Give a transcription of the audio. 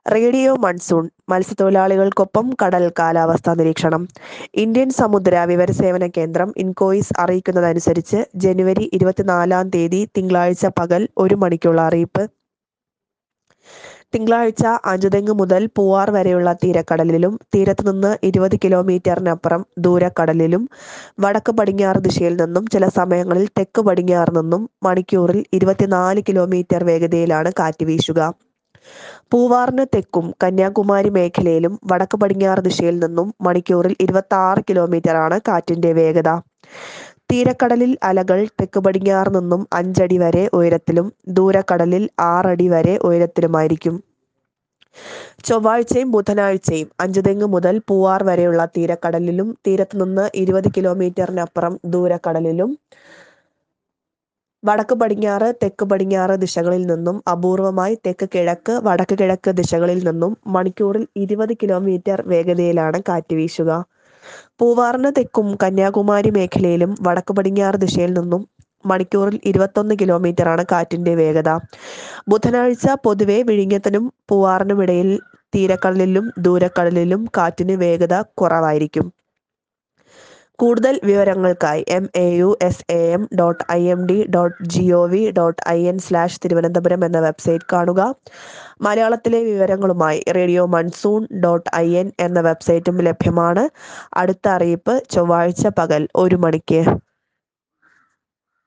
radio monsoon മത്സ്യത്തൊഴിലാളികൾക്കൊപ്പം കടൽ കാലാവസ്ഥാ നിരീക്ഷണം ഇന്ത്യൻ സമുദ്ര വിവരസേവന കേന്ദ്രം ഇൻകോയിസ് അറിയിക്കുന്നതനുസരിച്ച് ജനുവരി ഇരുപത്തിനാലാം തീയതി തിങ്കളാഴ്ച പകൽ ഒരു മണിക്കുള്ള അറിയിപ്പ് തിങ്കളാഴ്ച അഞ്ചുതെങ്ങ് മുതൽ പൂവാർ വരെയുള്ള തീരക്കടലിലും തീരത്തുനിന്ന് ഇരുപത് കിലോമീറ്ററിനപ്പുറം ദൂരക്കടലിലും വടക്ക് പടിഞ്ഞാറ് ദിശയിൽ നിന്നും ചില സമയങ്ങളിൽ തെക്ക് പടിഞ്ഞാറ് നിന്നും മണിക്കൂറിൽ ഇരുപത്തിനാല് കിലോമീറ്റർ വേഗതയിലാണ് കാറ്റ് വീശുക പൂവാറിന് തെക്കും കന്യാകുമാരി മേഖലയിലും വടക്ക് പടിഞ്ഞാറ് ദിശയിൽ നിന്നും മണിക്കൂറിൽ ഇരുപത്തി ആറ് കിലോമീറ്റർ ആണ് കാറ്റിന്റെ വേഗത തീരക്കടലിൽ അലകൾ തെക്ക് പടിഞ്ഞാറ് നിന്നും അഞ്ചടി വരെ ഉയരത്തിലും ദൂരക്കടലിൽ ആറടി വരെ ഉയരത്തിലുമായിരിക്കും ചൊവ്വാഴ്ചയും ബുധനാഴ്ചയും അഞ്ചുതെങ്ങ് മുതൽ പൂവാർ വരെയുള്ള തീരക്കടലിലും തീരത്തുനിന്ന് ഇരുപത് കിലോമീറ്ററിനപ്പുറം ദൂരക്കടലിലും വടക്ക് പടിഞ്ഞാറ് തെക്ക് പടിഞ്ഞാറ് ദിശകളിൽ നിന്നും അപൂർവമായി തെക്ക് കിഴക്ക് വടക്ക് കിഴക്ക് ദിശകളിൽ നിന്നും മണിക്കൂറിൽ ഇരുപത് കിലോമീറ്റർ വേഗതയിലാണ് കാറ്റ് വീശുക പൂവാറിന് തെക്കും കന്യാകുമാരി മേഖലയിലും വടക്ക് പടിഞ്ഞാറ് ദിശയിൽ നിന്നും മണിക്കൂറിൽ ഇരുപത്തൊന്ന് കിലോമീറ്റർ ആണ് കാറ്റിന്റെ വേഗത ബുധനാഴ്ച പൊതുവെ വിഴിഞ്ഞത്തിനും പൂവാറിനും ഇടയിൽ തീരക്കടലിലും ദൂരക്കടലിലും കാറ്റിന് വേഗത കുറവായിരിക്കും കൂടുതൽ വിവരങ്ങൾക്കായി M A U S A M dot I M D dot G O V dot I N slash Thiruvananthapuram എന്ന വെബ്സൈറ്റ് കാണുക മലയാളത്തിലെ വിവരങ്ങളുമായി radio monsoon dot I N എന്ന വെബ്സൈറ്റും ലഭ്യമാണ് അടുത്ത അറിയിപ്പ് ചൊവ്വാഴ്ച പകൽ ഒരു മണിക്ക്